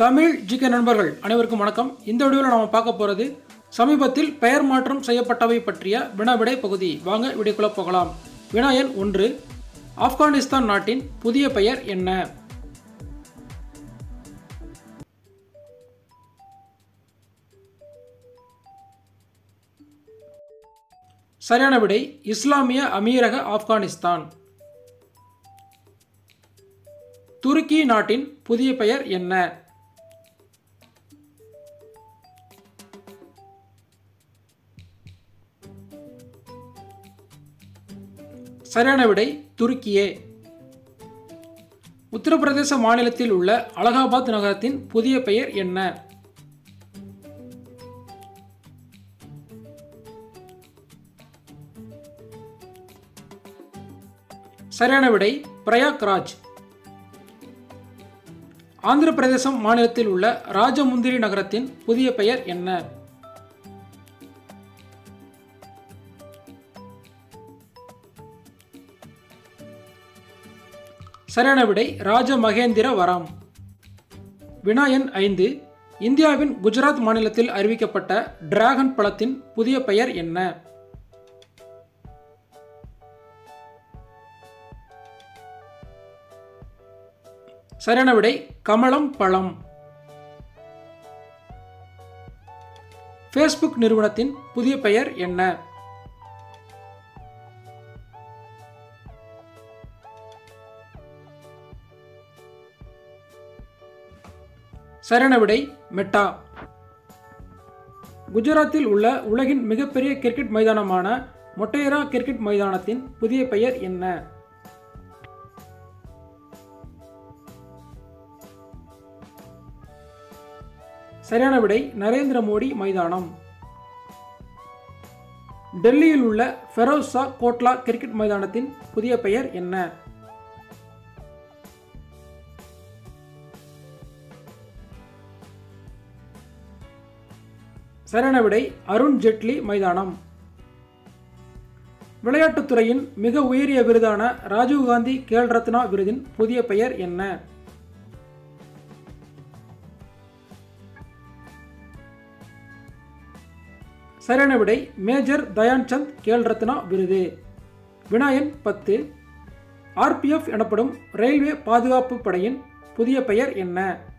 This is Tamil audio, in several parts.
தமிழ் ஜிகே நண்பர்கள் அனைவருக்கும் வணக்கம் இந்த வீடியோவில் நாம் பார்க்க போகிறது சமீபத்தில் பெயர் மாற்றம் செய்யப்பட்டவை பற்றிய வினாவிடை பகுதி வாங்க வீடியோக்குள்ள போகலாம் வினா எண் ஒன்று ஆப்கானிஸ்தான் நாட்டின் புதிய பெயர் என்ன சரியான விடை இஸ்லாமிய அமீரக ஆப்கானிஸ்தான் துருக்கி நாட்டின் புதிய பெயர் என்ன சரியான விடை துருக்கியே உத்தரப்பிரதேச மாநிலத்தில் உள்ள அலகாபாத் நகரத்தின் புதிய பெயர் என்ன சரியான விடை பிரயாக்ராஜ் ஆந்திர பிரதேசம் மாநிலத்தில் உள்ள ராஜமுந்திரி நகரத்தின் புதிய பெயர் என்ன சரியான விடை ராஜமகேந்திர வரம் வினா எண் ஐந்து இந்தியாவின் குஜராத் மாநிலத்தில் அறிவிக்கப்பட்ட டிராகன் பழத்தின் புதிய பெயர் என்ன சரியான விடை கமலம் பழம் ஃபேஸ்புக் நிறுவனத்தின் புதிய பெயர் என்ன சரியான விடை மெட்டா குஜராத்தில் உள்ள உலகின் மிகப்பெரிய கிரிக்கெட் மைதானமான மொட்டேரா கிரிக்கெட் மைதானத்தின் புதிய பெயர் என்ன சரியான விடை நரேந்திர மோடி மைதானம் டெல்லியில் உள்ள ஃபெரோஸ் ஷா கோட்லா கிரிக்கெட் மைதானத்தின் புதிய பெயர் என்ன சரியான விடை அருண் ஜெட்லி மைதானம் விளையாட்டுத் துறையின் மிக உயரிய விருதான ராஜீவ்காந்தி கேல் ரத்னா விருதின் புதிய பெயர் என்ன சரியான விடை மேஜர் தயான்சந்த் கேல் ரத்னா விருது வினாயன் பத்து ஆர்பிஎஃப் எனப்படும் ரயில்வே பாதுகாப்பு படையின் புதிய பெயர் என்ன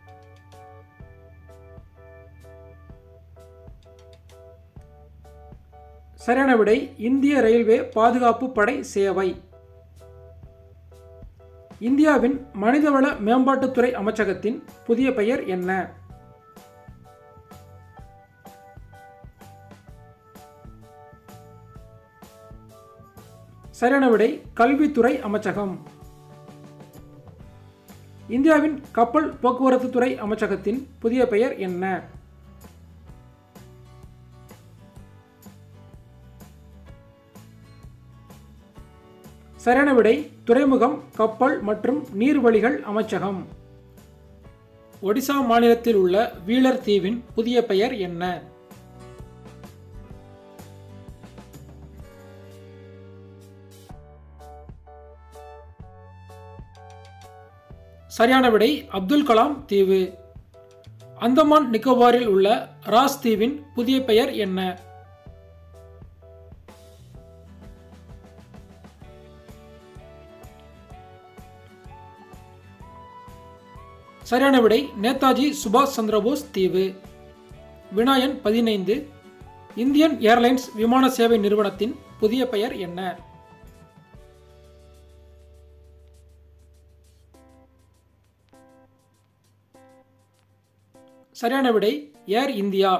சரியான விடை இந்திய ரயில்வே பாதுகாப்பு படை சேவை இந்தியாவின் மனிதவள மேம்பாட்டுத்துறை அமைச்சகத்தின் புதிய பெயர் என்ன சரியான விடை கல்வித்துறை அமைச்சகம் இந்தியாவின் கப்பல் போக்குவரத்து துறை அமைச்சகத்தின் புதிய பெயர் என்ன சரியான விடை துறைமுகம் கப்பல் மற்றும் நீர்வழிகள் அமைச்சகம் ஒடிசா மாநிலத்தில் உள்ள வீலர் தீவின் புதிய பெயர் என்ன சரியான விடை அப்துல் கலாம் தீவு அந்தமான் நிக்கோபாரில் உள்ள ராஸ் தீவின் புதிய பெயர் என்ன சரியான விடை நேதாஜி சுபாஷ் சந்திரபோஸ் தீவு வினாயன் பதினைந்து இந்தியன் ஏர்லைன்ஸ் விமான சேவை நிறுவனத்தின் புதிய பெயர் என்ன சரியான விடை ஏர் இந்தியா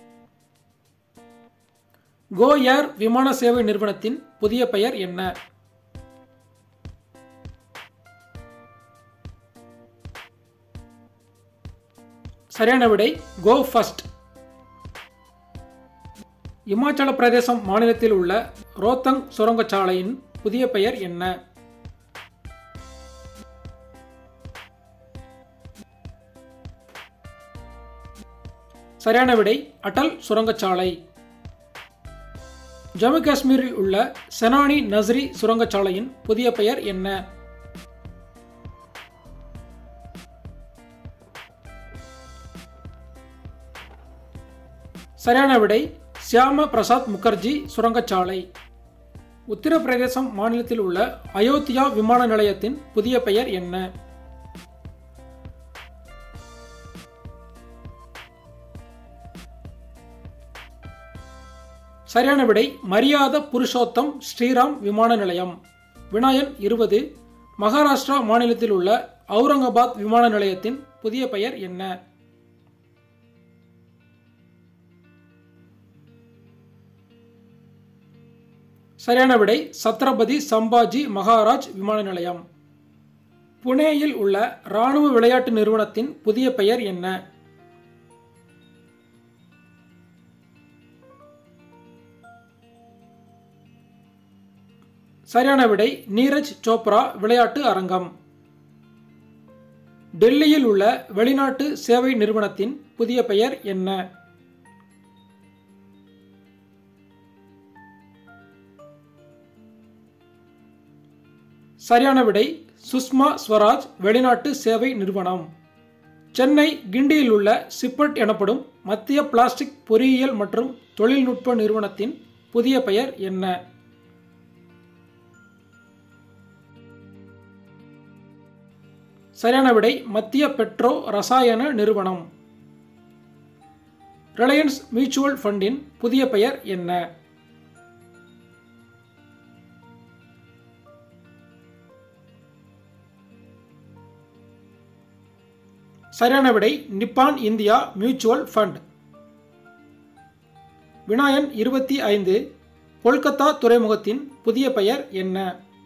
கோ ஏர் விமான சேவை நிறுவனத்தின் புதிய பெயர் என்ன சரியான விடை கோ ஃபர்ஸ்ட் இமாச்சல பிரதேசம் மாநிலத்தில் உள்ள ரோத்தங் சுரங்கச்சாலையின் புதிய பெயர் என்ன சரியான விடை அடல் சுரங்கச்சாலை ஜம்மு காஷ்மீரில் உள்ள செனானி நஸ்ரி சுரங்கச்சாலையின் புதிய பெயர் என்ன சரியான விடை சியாம பிரசாத் முகர்ஜி சுரங்கச்சாலை உத்தரப்பிரதேசம் மாநிலத்தில் உள்ள அயோத்தியா விமான நிலையத்தின் புதிய பெயர் என்ன சரியான விடை மரியாத புருஷோத்தம் ஸ்ரீராம் விமான நிலையம் வினாயன் இருபது மகாராஷ்டிரா மாநிலத்தில் உள்ள அவுரங்காபாத் விமான நிலையத்தின் புதிய பெயர் என்ன சரியான விடை சத்ரபதி சம்பாஜி மகாராஜ் விமான நிலையம் புனேயில் உள்ள இராணுவ விளையாட்டு நிறுவனத்தின் புதிய பெயர் என்ன சரியான விடை நீரஜ் சோப்ரா விளையாட்டு அரங்கம் டெல்லியில் உள்ள வெளிநாட்டு சேவை நிறுவனத்தின் புதிய பெயர் என்ன சரியான விடை சுஷ்மா ஸ்வராஜ் வெளிநாட்டு சேவை நிறுவனம் சென்னை கிண்டியில் உள்ள சிப்பட் எனப்படும் மத்திய பிளாஸ்டிக் பொறியியல் மற்றும் தொழில்நுட்ப நிறுவனத்தின் புதிய பெயர் என்ன சரியான விடை மத்திய பெட்ரோ ரசாயன நிறுவனம் ரிலையன்ஸ் மியூச்சுவல் ஃபண்டின் புதிய பெயர் என்ன சரியான விடை நிப்பான் இந்தியா மியூச்சுவல் ஃபண்ட் வினாயன் இருபத்தி ஐந்து கொல்கத்தா துறைமுகத்தின் புதிய பெயர் என்ன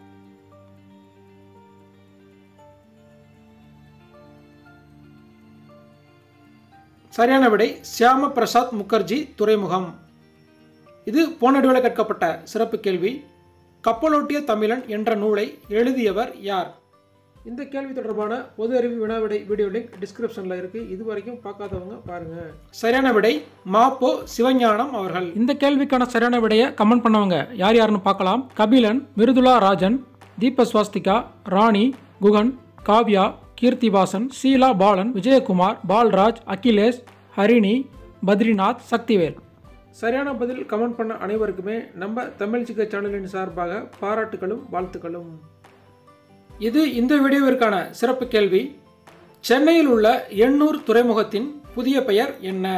சரியான விடை சியாம பிரசாத் முகர்ஜி துறைமுகம் இது போன நடுவில் கேட்கப்பட்ட சிறப்பு கேள்வி கப்பலோட்டிய தமிழன் என்ற நூலை எழுதியவர் யார் இந்த கேள்வி தொடர்பான பொது அறிவு வினாவிடை வீடியோ லிங்க் டிஸ்கிரிப்ஷனில் இருக்கு இது வரைக்கும் பார்க்காதவங்க பாருங்க சரியான விடை மாப்போ சிவஞானம் அவர்கள் இந்த கேள்விக்கான சரியான விடையை கமெண்ட் பண்ணவங்க யார் யாருன்னு பார்க்கலாம் கபிலன் மிருதுலா ராஜன் தீப ஸ்வாஸ்திகா ராணி குகன் காவ்யா கீர்த்திவாசன் சீலா பாலன் விஜயகுமார் பால்ராஜ் அகிலேஷ் ஹரிணி பத்ரிநாத் சக்திவேல் சரியான பதில் கமெண்ட் பண்ண அனைவருக்குமே நம்ம தமிழ் சிக்க சேனலின் சார்பாக பாராட்டுகளும் வாழ்த்துக்களும் இது இந்த வீடியோவிற்கான சிறப்பு கேள்வி சென்னையில் உள்ள எண்ணூர் துறைமுகத்தின் புதிய பெயர் என்ன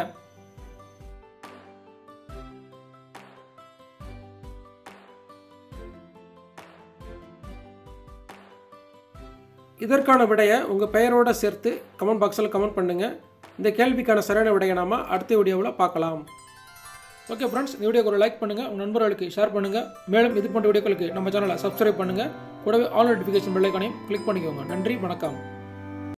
இதற்கான விடையை உங்கள் பெயரோட சேர்த்து கமெண்ட் பாக்ஸில் கமெண்ட் பண்ணுங்கள் இந்த கேள்விக்கான சரியான விடையை நாம் அடுத்த வீடியோவில் பார்க்கலாம் ஓகே ஃப்ரெண்ட்ஸ் இந்த வீடியோக்கு ஒரு லைக் பண்ணுங்கள் உங்கள் நண்பர்களுக்கு ஷேர் பண்ணுங்கள் மேலும் இது போன்ற வீடியோக்களுக்கு நம்ம சேனலை சப்ஸ்கிரைப் பண்ணுங்கள் கூடவே ஆல் நோட்டிஃபிகேஷன் பெல்லைக்கானையும் கிளிக் பண்ணிக்கோங்க நன்றி வணக்கம்